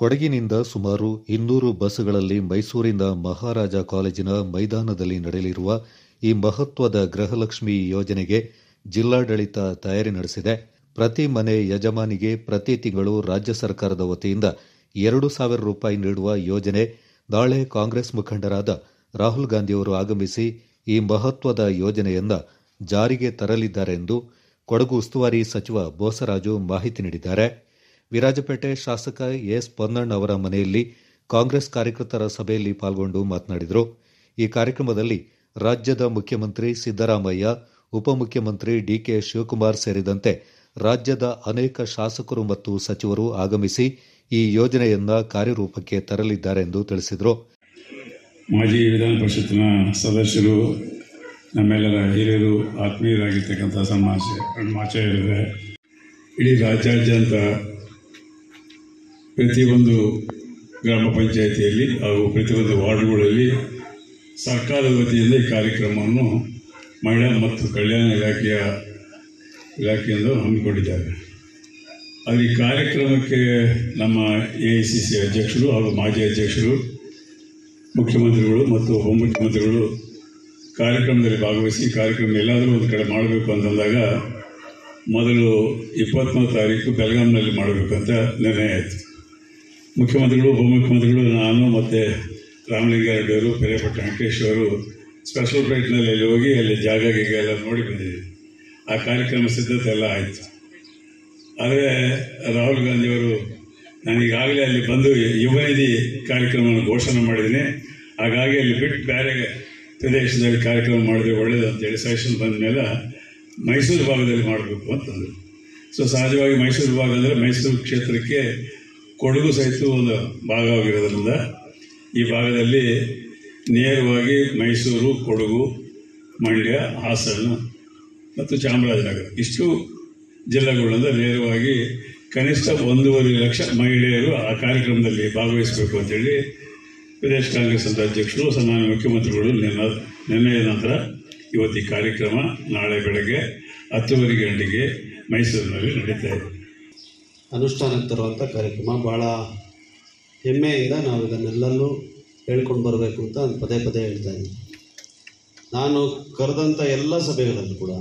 ಕೊಡಗಿನಿಂದ ಸುಮಾರು ಇನ್ನೂರು ಬಸ್ಗಳಲ್ಲಿ ಮೈಸೂರಿನ ಮಹಾರಾಜ ಕಾಲೇಜಿನ ಮೈದಾನದಲ್ಲಿ ನಡೆಯಲಿರುವ ಈ ಮಹತ್ವದ ಗೃಹಲಕ್ಷ್ಮಿ ಯೋಜನೆಗೆ ಜಿಲ್ಲಾಡಳಿತ ತಯಾರಿ ನಡೆಸಿದೆ ಪ್ರತಿ ಮನೆ ಯಜಮಾನಿಗೆ ಪ್ರತಿ ತಿಂಗಳು ರಾಜ್ಯ ಸರ್ಕಾರದ ವತಿಯಿಂದ ಎರಡು ಸಾವಿರ ರೂಪಾಯಿ ನೀಡುವ ಯೋಜನೆ ನಾಳೆ ಕಾಂಗ್ರೆಸ್ ಮುಖಂಡರಾದ ರಾಹುಲ್ ಗಾಂಧಿಯವರು ಆಗಮಿಸಿ ಈ ಮಹತ್ವದ ಯೋಜನೆಯನ್ನ ಜಾರಿಗೆ ತರಲಿದ್ದಾರೆ ಎಂದು ಕೊಡಗು ಉಸ್ತುವಾರಿ ಸಚಿವ ಬೋಸರಾಜು ಮಾಹಿತಿ ನೀಡಿದ್ದಾರೆ ವಿರಾಜಪೇಟೆ ಶಾಸಕ ಎಸ್ ಪೊನ್ನಣ್ಣ ಅವರ ಮನೆಯಲ್ಲಿ ಕಾಂಗ್ರೆಸ್ ಕಾರ್ಯಕರ್ತರ ಸಭೆಯಲ್ಲಿ ಪಾಲ್ಗೊಂಡು ಮಾತನಾಡಿದರು ಈ ಕಾರ್ಯಕ್ರಮದಲ್ಲಿ ರಾಜ್ಯದ ಮುಖ್ಯಮಂತ್ರಿ ಸಿದ್ದರಾಮಯ್ಯ ಉಪಮುಖ್ಯಮಂತ್ರಿ ಡಿಕೆ ಶಿವಕುಮಾರ್ ಸೇರಿದಂತೆ ರಾಜ್ಯದ ಅನೇಕ ಶಾಸಕರು ಮತ್ತು ಸಚಿವರು ಆಗಮಿಸಿ ಈ ಯೋಜನೆಯನ್ನ ಕಾರ್ಯರೂಪಕ್ಕೆ ತರಲಿದ್ದಾರೆ ಎಂದು ತಿಳಿಸಿದರು ಮಾಜಿ ವಿಧಾನ ಪರಿಷತ್ತಿನ ಸದಸ್ಯರು ನಮ್ಮೆಲ್ಲರ ಹಿರಿಯರು ಆತ್ಮೀಯರಾಗಿರ್ತಕ್ಕಂಥ ಸಮಾಜ ಆಚಾರ್ಯರಿದೆ ಇಡೀ ರಾಜ್ಯಾದ್ಯಂತ ಪ್ರತಿಯೊಂದು ಗ್ರಾಮ ಪಂಚಾಯಿತಿಯಲ್ಲಿ ಹಾಗೂ ಪ್ರತಿಯೊಂದು ವಾರ್ಡ್ಗಳಲ್ಲಿ ಸರ್ಕಾರದ ವತಿಯಿಂದ ಈ ಕಾರ್ಯಕ್ರಮವನ್ನು ಮಹಿಳಾ ಮತ್ತು ಕಲ್ಯಾಣ ಇಲಾಖೆಯ ಇಲಾಖೆಯಿಂದ ಹಮ್ಮಿಕೊಂಡಿದ್ದಾರೆ ಆದರೆ ಈ ಕಾರ್ಯಕ್ರಮಕ್ಕೆ ನಮ್ಮ ಎ ಐ ಸಿ ಸಿ ಅಧ್ಯಕ್ಷರು ಹಾಗೂ ಮಾಜಿ ಅಧ್ಯಕ್ಷರು ಮುಖ್ಯಮಂತ್ರಿಗಳು ಮತ್ತು ಉಪಮುಖ್ಯಮಂತ್ರಿಗಳು ಕಾರ್ಯಕ್ರಮದಲ್ಲಿ ಭಾಗವಹಿಸಿ ಕಾರ್ಯಕ್ರಮ ಎಲ್ಲಾದರೂ ಒಂದು ಕಡೆ ಮಾಡಬೇಕು ಅಂತಂದಾಗ ಮೊದಲು ಇಪ್ಪತ್ತ್ಮೂರು ತಾರೀಕು ಬೆಳಗಾಂನಲ್ಲಿ ಮಾಡಬೇಕು ಅಂತ ನಿರ್ಣಯ ಆಯಿತು ಮುಖ್ಯಮಂತ್ರಿಗಳು ಉಪಮುಖ್ಯಮಂತ್ರಿಗಳು ನಾನು ಮತ್ತು ರಾಮಲಿಂಗಾರೆಡ್ಡಿ ಅವರು ಪೆರೇಪಟ್ಟ ವೆಂಕಟೇಶ್ ಅವರು ಸ್ಪೆಷಲ್ ಫ್ಲೈಟ್ನಲ್ಲಿ ಅಲ್ಲಿ ಹೋಗಿ ಅಲ್ಲಿ ಜಾಗ ಗೀಗ ಎಲ್ಲ ನೋಡಿ ಬಂದಿದ್ದೀವಿ ಆ ಕಾರ್ಯಕ್ರಮ ಸಿದ್ಧತೆ ಎಲ್ಲ ಆಯಿತು ಆದರೆ ರಾಹುಲ್ ಗಾಂಧಿಯವರು ನಾನು ಈಗಾಗಲೇ ಅಲ್ಲಿ ಬಂದು ಯುವ ನಿಧಿ ಕಾರ್ಯಕ್ರಮವನ್ನು ಘೋಷಣೆ ಮಾಡಿದ್ದೀನಿ ಹಾಗಾಗಿ ಅಲ್ಲಿ ಬಿಟ್ಟು ಬೇರೆ ಪ್ರದೇಶದಲ್ಲಿ ಕಾರ್ಯಕ್ರಮ ಮಾಡಿದ್ರೆ ಒಳ್ಳೇದು ಅಂತೇಳಿ ಸಜೆಷನ್ ಬಂದ ಮೇಲೆ ಮೈಸೂರು ಭಾಗದಲ್ಲಿ ಮಾಡಬೇಕು ಅಂತಂದರು ಸೊ ಸಹಜವಾಗಿ ಮೈಸೂರು ಭಾಗ ಅಂದರೆ ಮೈಸೂರು ಕ್ಷೇತ್ರಕ್ಕೆ ಕೊಡಗು ಸಹಿತ ಒಂದು ಭಾಗವಾಗಿರೋದ್ರಿಂದ ಈ ಭಾಗದಲ್ಲಿ ನೇರವಾಗಿ ಮೈಸೂರು ಕೊಡಗು ಮಂಡ್ಯ ಹಾಸನ ಮತ್ತು ಚಾಮರಾಜನಗರ ಇಷ್ಟು ಜಿಲ್ಲೆಗಳಿಂದ ನೇರವಾಗಿ ಕನಿಷ್ಠ ಒಂದೂವರೆ ಲಕ್ಷ ಮಹಿಳೆಯರು ಆ ಕಾರ್ಯಕ್ರಮದಲ್ಲಿ ಭಾಗವಹಿಸಬೇಕು ಅಂತೇಳಿ ಪ್ರದೇಶ ಕಾಂಗ್ರೆಸ್ ಅಂತ ಅಧ್ಯಕ್ಷರು ಸನ್ಮಾನ್ಯ ಮುಖ್ಯಮಂತ್ರಿಗಳು ನಿನ್ನ ನಿನ್ನೆಯ ನಂತರ ಇವತ್ತು ಈ ಕಾರ್ಯಕ್ರಮ ನಾಳೆ ಬೆಳಗ್ಗೆ ಹತ್ತುವರೆ ಗಂಟೆಗೆ ಮೈಸೂರಿನಲ್ಲಿ ನಡೀತಾ ಇದೆ ಅನುಷ್ಠಾನಕ್ಕೆ ತರುವಂಥ ಕಾರ್ಯಕ್ರಮ ಭಾಳ ಹೆಮ್ಮೆಯಿಂದ ನಾವು ಇದನ್ನೆಲ್ಲರೂ ಹೇಳ್ಕೊಂಡು ಬರಬೇಕು ಅಂತ ನಾನು ಪದೇ ಪದೇ ಹೇಳ್ತಾ ಇದ್ದೀನಿ ನಾನು ಕರೆದಂಥ ಎಲ್ಲ ಸಭೆಗಳಲ್ಲೂ ಕೂಡ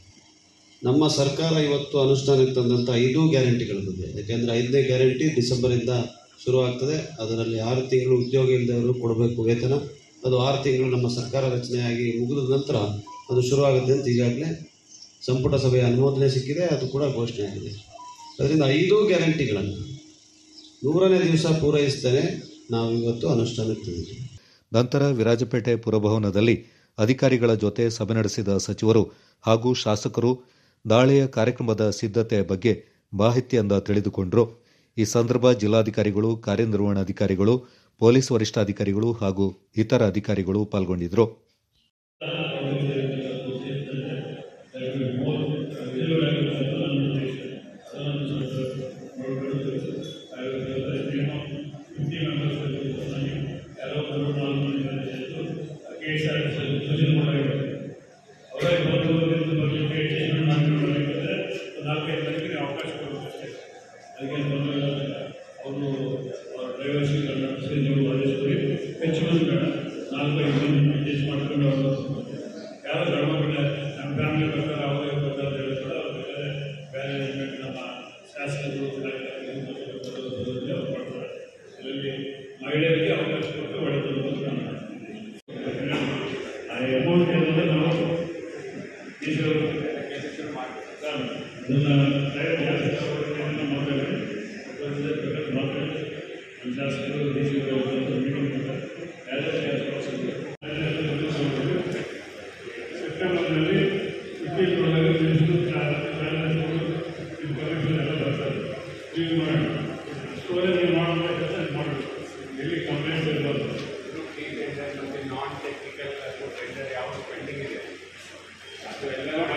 ನಮ್ಮ ಸರ್ಕಾರ ಇವತ್ತು ಅನುಷ್ಠಾನಕ್ಕೆ ತಂದಂಥ ಐದು ಗ್ಯಾರಂಟಿಗಳ ಬಗ್ಗೆ ಯಾಕೆಂದರೆ ಐದನೇ ಗ್ಯಾರಂಟಿ ಡಿಸೆಂಬರಿಂದ ಶುರುವಾಗ್ತದೆ ಅದರಲ್ಲಿ ಆರು ತಿಂಗಳು ಉದ್ಯೋಗ ಇಲ್ಲದವರು ಕೊಡಬೇಕು ವೇತನ ಅದು ಆರು ತಿಂಗಳು ನಮ್ಮ ಸರ್ಕಾರ ರಚನೆಯಾಗಿ ಮುಗಿದ ನಂತರ ಅದು ಶುರುವಾಗುತ್ತೆ ಅಂತ ಈಗಾಗಲೇ ಸಂಪುಟ ಸಭೆಯ ಅನುಮೋದನೆ ಸಿಕ್ಕಿದೆ ಅದು ಕೂಡ ಘೋಷಣೆ ಆಗಿದೆ ಅದರಿಂದ ಐದು ಗ್ಯಾರಂಟಿಗಳನ್ನು ನೂರನೇ ದಿವಸ ಪೂರೈಸ್ತೇನೆ ನಾವು ಇವತ್ತು ಅನುಷ್ಠಾನಕ್ಕೆ ತಂದಿದ್ದೀವಿ ನಂತರ ವಿರಾಜಪೇಟೆ ಪುರಭವನದಲ್ಲಿ ಅಧಿಕಾರಿಗಳ ಜೊತೆ ಸಭೆ ನಡೆಸಿದ ಸಚಿವರು ಹಾಗೂ ಶಾಸಕರು ನಾಳೆಯ ಕಾರ್ಯಕ್ರಮದ ಸಿದ್ಧತೆ ಬಗ್ಗೆ ಮಾಹಿತಿಯನ್ನ ತಿಳಿದುಕೊಂಡರು ಈ ಸಂದರ್ಭ ಜಿಲ್ಲಾಧಿಕಾರಿಗಳು ಕಾರ್ಯನಿರ್ವಹಣಾಧಿಕಾರಿಗಳು ಪೊಲೀಸ್ ವರಿಷ್ಠಾಧಿಕಾರಿಗಳು ಹಾಗೂ ಇತರ ಅಧಿಕಾರಿಗಳು ಪಾಲ್ಗೊಂಡಿದ್ದರು ಅವರು ಡ್ರೈವರ್ಸ್ ನೀವು ವಹಿಸ್ಕೊಡಿ ಹೆಚ್ಚು ಮಂದಿ ಬೇಡ ನಾಲ್ಕೈದು ಮಂದಿ ಅಡ್ಜಸ್ಟ್ ಮಾಡ್ಕೊಂಡು ಅವರು ಯಾರು ಗಣಮಗಳ ನಮ್ಮ ಫ್ಯಾಮಿಲಿ ಪ್ರಕಾರ ಅವರೇ ಬರ್ತಾರೆ ಅಂತ ಹೇಳ್ತಾರೆ ಅವ್ರ ಬೇಕಾದ್ರೆ ಬೇರೆ ನಮ್ಮ ಶಾಸಕರು ಅವ್ರು ಮಾಡ್ತಾರೆ ಇದರಲ್ಲಿ ಮಹಿಳೆಯರಿಗೆ ಅವಕಾಶ ಕೊಟ್ಟು ಒಳ್ಳೆಯದು ಅಂತ ನಾನು ಆ ಅಮೌಂಟ್ ಏನಂದ್ರೆ ನಾವು ಇದು ಅದನ್ನು ಮಾತಾಡಿ ಮಾತಾಡಿ ನಮ್ಮ ಶಾಸಕರು ಮೀಟಿಂಗ್ ಸೆಪ್ಟೆಂಬರ್ನಲ್ಲಿ ಇತ್ತೀಚೆಗೆ ಎಲ್ಲ ಬರ್ತಾರೆ ಈಗ ಮಾಡಿ ಸ್ಟೋರೇಜ್ ಮಾಡಬೇಕಂದ್ರೆ ಮಾಡಬೇಕು ಎಲ್ಲಿ ಕಂಪ್ಲೇಂಟ್ ಇರಬಾರ್ದು ನಾನ್ ಟೆಕ್ನಿಕಲ್ ಯಾವುದು ಪೆಂಡಿಂಗ್ ಇದೆ ಅದು ಎಲ್ಲ